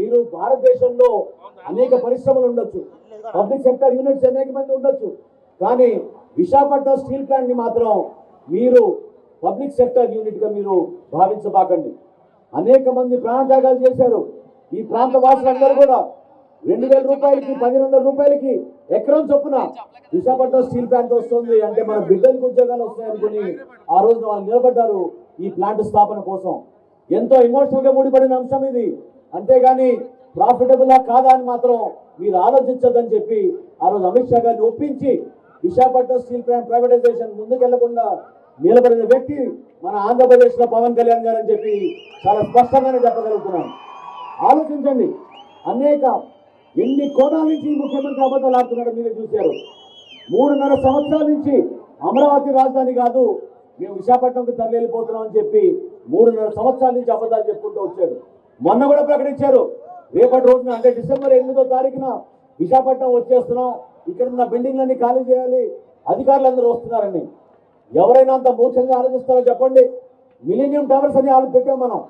మీరు భారతదేశంలో అనేక పరిశ్రమలు ఉండొచ్చు పబ్లిక్ సెక్టర్ యూనిట్స్ అనేక మంది ఉండొచ్చు కానీ విశాఖపట్నం స్టీల్ ప్లాంట్ ని మాత్రం మీరు పబ్లిక్ సెక్టర్ యూనిట్ గా మీరు భావించబాకండి అనేక మంది ప్రాణత్యాగాలు చేశారు ఈ ప్రాంత వాసులందరూ కూడా రెండు వేల రూపాయలకి పదిహేను వందల రూపాయలకి ఎకరం చొప్పున విశాఖపట్నం స్టీల్ ప్లాంట్ వస్తుంది అంటే మన బిడ్డలకు ఉద్యోగాలు వస్తాయనుకుని ఆ రోజున వాళ్ళు నిలబడ్డారు ఈ ప్లాంట్ స్థాపన కోసం ఎంతో ఎమోషనల్ గా ముడిపడిన అంశం ఇది అంతేగాని ప్రాఫిటబుల్ కాదా అని మాత్రం మీరు ఆలోచించొద్దని చెప్పి ఆ రోజు అమిత్ షా గారిని ఒప్పించి విశాఖపట్నం స్టీల్ ప్లాంట్ ప్రైవేటైజేషన్ ముందుకెళ్లకుండా నిలబడిన వ్యక్తి మన ఆంధ్రప్రదేశ్ లో పవన్ కళ్యాణ్ గారు అని చెప్పి చాలా స్పష్టంగానే చెప్పగలుగుతున్నాను ఆలోచించండి అనేక ఎన్ని కోణాల నుంచి ఈ ముఖ్యమంత్రి అబద్ధాలు ఆడుతున్నాడో మీరే చూశారు మూడున్నర సంవత్సరాల నుంచి అమరావతి రాజధాని కాదు మేము విశాఖపట్నంకి తరలి వెళ్ళిపోతున్నాం అని చెప్పి మూడున్నర సంవత్సరాల నుంచి అబద్ధాలు చెప్పుకుంటూ వచ్చాడు మొన్న కూడా ప్రకటించారు రేపటి రోజున అంటే డిసెంబర్ ఎనిమిదో తారీఖున విశాఖపట్నం వచ్చేస్తున్నాం ఇక్కడ ఉన్న బిల్డింగ్లన్నీ ఖాళీ చేయాలి అధికారులందరూ వస్తున్నారని ఎవరైనా అంత మూర్ఖంగా ఆలోచిస్తారో చెప్పండి మిలీనియం టవర్స్ అని ఆలోచి పెట్టాం మనం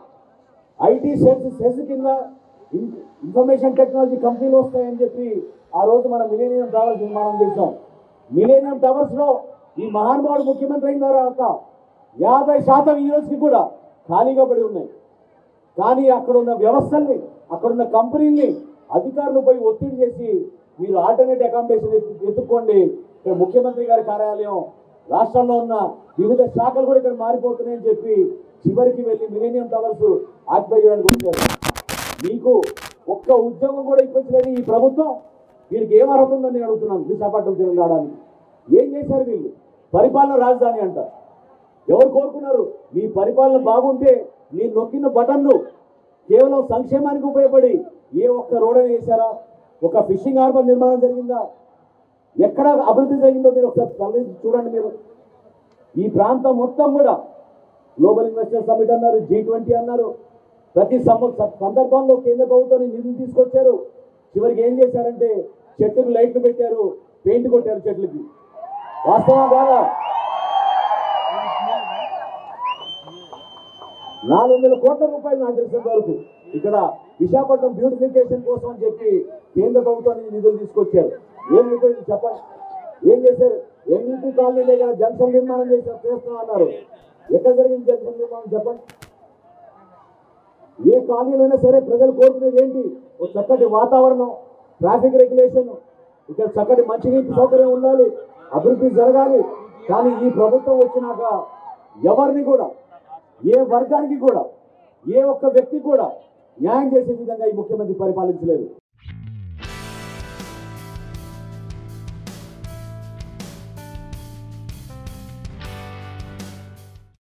ఐటీ సెల్స్ సెస్ కింద ఇన్- ఇన్ఫర్మేషన్ టెక్నాలజీ కంపెనీలు వస్తాయని చెప్పి ఆ రోజు మనం మిలేనియం టవర్స్ నిర్మాణం చేశాం మిలేనియం టవర్స్ లో ఈ మహానుభావుడు ముఖ్యమంత్రి అయిన తర్వాత యాభై శాతం ఈ రోజుకి కూడా ఖాళీగా పడి ఉన్నాయి కానీ అక్కడ ఉన్న వ్యవస్థల్ని అక్కడ ఉన్న కంపెనీల్ని అధికారులు పోయి ఒత్తిడి చేసి మీరు ఆల్టర్నేట్ అకామిడేషన్ ఎత్తుక్కోండి ఇక్కడ ముఖ్యమంత్రి గారి కార్యాలయం రాష్ట్రంలో ఉన్న వివిధ శాఖలు కూడా ఇక్కడ మారిపోతున్నాయని చెప్పి చివరికి వెళ్ళి మిలీనియం టవర్స్ ఆక్యుపై చేయడానికి వచ్చారు మీకు ఒక్క ఉద్యోగం కూడా ఇప్పించలేని ఈ ప్రభుత్వం వీరికి ఏం అర్హత ఉందని నేను అడుగుతున్నాను విశాఖపట్నం తిరిగి రావడానికి ఏం చేశారు వీళ్ళు పరిపాలన రాజధాని అంట ఎవరు కోరుకున్నారు మీ పరిపాలన బాగుంటే మీరు నొక్కిన బటన్లు కేవలం సంక్షేమానికి ఉపయోగపడి ఏ ఒక్క రోడ్ అని వేశారా ఒక ఫిషింగ్ హార్బర్ నిర్మాణం జరిగిందా ఎక్కడ అభివృద్ధి జరిగిందో మీరు ఒకసారి తరలించి చూడండి మీరు ఈ ప్రాంతం మొత్తం కూడా గ్లోబల్ ఇన్వెస్టర్ సమిట్ అన్నారు జీ ట్వంటీ అన్నారు ప్రతి సంవ- స- సందర్భంలో కేంద్ర ప్రభుత్వం నిధులు తీసుకొచ్చారు చివరికి ఏం చేశారంటే చెట్లకు లైట్లు పెట్టారు పెయింట్ కొట్టారు చెట్లకి వాస్తవం కాదా నాలుగు వందల కోట్ల రూపాయలు నాకు తెలిసినంత వరకు ఇక్కడ విశాఖపట్నం బ్యూటిఫికేషన్ కోసం అని చెప్పి కేంద్ర ప్రభుత్వానికి నిధులు తీసుకొచ్చారు ఏం అయిపోయింది చెప్పండి ఏం చేశారు ఎంఈపీ కాలనీ దగ్గర జంక్షన్ నిర్మాణం చేశారు చేస్తాం అన్నారు ఎక్కడ జరిగింది జంక్షన్ నిర్మాణం చెప్పండి ఏ కాలనీలోనే సరే ప్రజలు కోరుకునేది ఏంటి ఒక చక్కటి వాతావరణం ట్రాఫిక్ రెగ్యులేషన్ ఇక్కడ చక్కటి మంచినీటి సౌకర్యం ఉండాలి అభివృద్ధి జరగాలి కానీ ఈ ప్రభుత్వం వచ్చినాక ఎవరిని కూడా ఏ వర్గానికి కూడా ఏ ఒక్క వ్యక్తి కూడా న్యాయం చేసే విధంగా ఈ ముఖ్యమంత్రి పరిపాలించలేదు